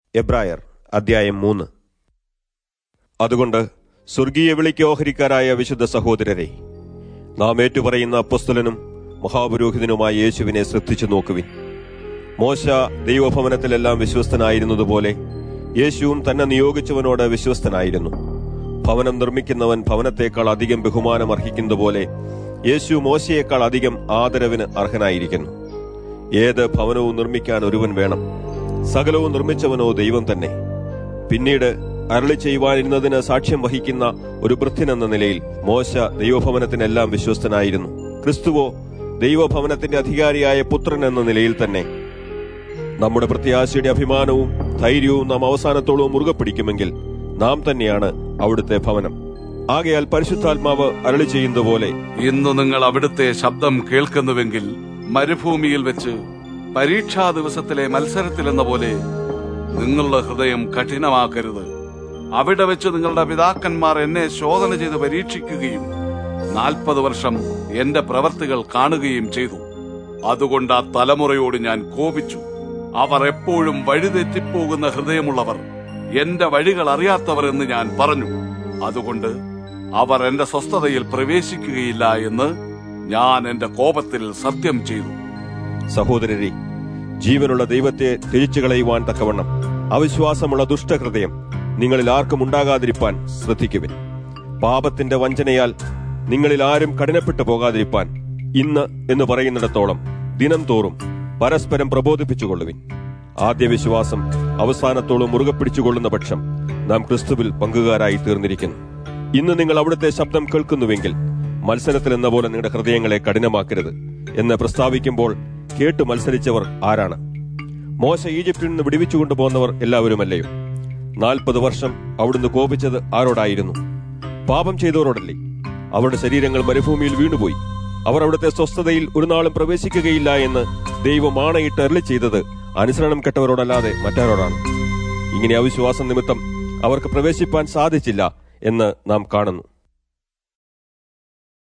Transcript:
എബ്രായർ അധ്യായം മൂന്ന് അതുകൊണ്ട് സ്വർഗീയ വിളിക്ക് ഓഹരിക്കാരായ വിശുദ്ധ സഹോദരരെ നാം ഏറ്റുപറയുന്ന അപ്പസ്തലനും മഹാപുരോഹിതനുമായ യേശുവിനെ ശ്രദ്ധിച്ചു നോക്കുവിൻ മോശ ദൈവഭവനത്തിലെല്ലാം വിശ്വസ്തനായിരുന്നതുപോലെ യേശുവും തന്നെ നിയോഗിച്ചവനോട് വിശ്വസ്തനായിരുന്നു ഭവനം നിർമ്മിക്കുന്നവൻ ഭവനത്തേക്കാൾ അധികം ബഹുമാനം അർഹിക്കുന്നത് പോലെ യേശു മോശയേക്കാൾ അധികം ആദരവിന് അർഹനായിരിക്കുന്നു ഏത് ഭവനവും നിർമ്മിക്കാൻ ഒരുവൻ വേണം സകലവും നിർമ്മിച്ചവനോ ദൈവം തന്നെ പിന്നീട് അരളി ചെയ്യുവാനിരുന്നതിന് സാക്ഷ്യം വഹിക്കുന്ന ഒരു വൃദ്ധനെന്ന നിലയിൽ മോശ ദൈവഭവനത്തിനെല്ലാം വിശ്വസ്തനായിരുന്നു ക്രിസ്തുവോ ദൈവഭവനത്തിന്റെ അധികാരിയായ പുത്രൻ എന്ന നിലയിൽ തന്നെ നമ്മുടെ പ്രത്യാശയുടെ അഭിമാനവും ധൈര്യവും നാം അവസാനത്തോളവും മുറുകെ പിടിക്കുമെങ്കിൽ നാം തന്നെയാണ് അവിടുത്തെ ഭവനം ആകയാൽ പരിശുദ്ധാത്മാവ് അരളി ചെയ്യുന്നത് പോലെ ഇന്ന് നിങ്ങൾ അവിടുത്തെ ശബ്ദം കേൾക്കുന്നുവെങ്കിൽ മരുഭൂമിയിൽ വെച്ച് പരീക്ഷാ ദിവസത്തിലെ മത്സരത്തിലെന്ന പോലെ നിങ്ങളുടെ ഹൃദയം കഠിനമാക്കരുത് അവിടെ വെച്ച് നിങ്ങളുടെ പിതാക്കന്മാർ എന്നെ ശോധന ചെയ്ത് പരീക്ഷിക്കുകയും നാൽപ്പത് വർഷം എന്റെ പ്രവർത്തികൾ കാണുകയും ചെയ്തു അതുകൊണ്ട് ആ തലമുറയോട് ഞാൻ കോപിച്ചു അവർ എപ്പോഴും വഴിതെറ്റിപ്പോകുന്ന ഹൃദയമുള്ളവർ എന്റെ വഴികൾ അറിയാത്തവർ എന്ന് ഞാൻ പറഞ്ഞു അതുകൊണ്ട് അവർ എന്റെ സ്വസ്ഥതയിൽ പ്രവേശിക്കുകയില്ല എന്ന് ഞാൻ എന്റെ കോപത്തിൽ സത്യം ചെയ്തു സഹോദരരെ ജീവനുള്ള ദൈവത്തെ ത്യജിച്ചു കളയുവാൻ തക്കവണ്ണം അവിശ്വാസമുള്ള ദുഷ്ടഹൃദയം നിങ്ങളിൽ ആർക്കും ഉണ്ടാകാതിരിപ്പാൻ ശ്രദ്ധിക്കുവിൻ പാപത്തിന്റെ വഞ്ചനയാൽ നിങ്ങളിൽ ആരും കഠിനപ്പെട്ടു പോകാതിരിപ്പാൻ ഇന്ന് എന്ന് പറയുന്നിടത്തോളം ദിനം തോറും പരസ്പരം പ്രബോധിപ്പിച്ചുകൊള്ളുവിൻ ആദ്യ വിശ്വാസം അവസാനത്തോളം മുറുകെ പിടിച്ചുകൊള്ളുന്ന പക്ഷം നാം ക്രിസ്തുവിൽ പങ്കുകാരായി തീർന്നിരിക്കുന്നു ഇന്ന് നിങ്ങൾ അവിടുത്തെ ശബ്ദം കേൾക്കുന്നുവെങ്കിൽ മത്സരത്തിൽ എന്ന പോലെ നിങ്ങളുടെ ഹൃദയങ്ങളെ കഠിനമാക്കരുത് എന്ന് പ്രസ്താവിക്കുമ്പോൾ കേട്ടു മത്സരിച്ചവർ ആരാണ് മോശ ഈജിപ്തിൽ നിന്ന് വിടുവിച്ചു കൊണ്ടുപോകുന്നവർ എല്ലാവരുമല്ലയോ നാൽപ്പത് വർഷം അവിടുന്ന് കോപിച്ചത് ആരോടായിരുന്നു പാപം ചെയ്തവരോടല്ലേ അവരുടെ ശരീരങ്ങൾ മരുഭൂമിയിൽ വീണുപോയി അവർ അവിടുത്തെ സ്വസ്ഥതയിൽ ഒരു നാളും പ്രവേശിക്കുകയില്ല എന്ന് ദൈവം ആണയിട്ട് അരളി ചെയ്തത് അനുസരണം കെട്ടവരോടല്ലാതെ മറ്റാരോടാണ് ഇങ്ങനെ അവിശ്വാസം നിമിത്തം അവർക്ക് പ്രവേശിപ്പാൻ സാധിച്ചില്ല എന്ന് നാം കാണുന്നു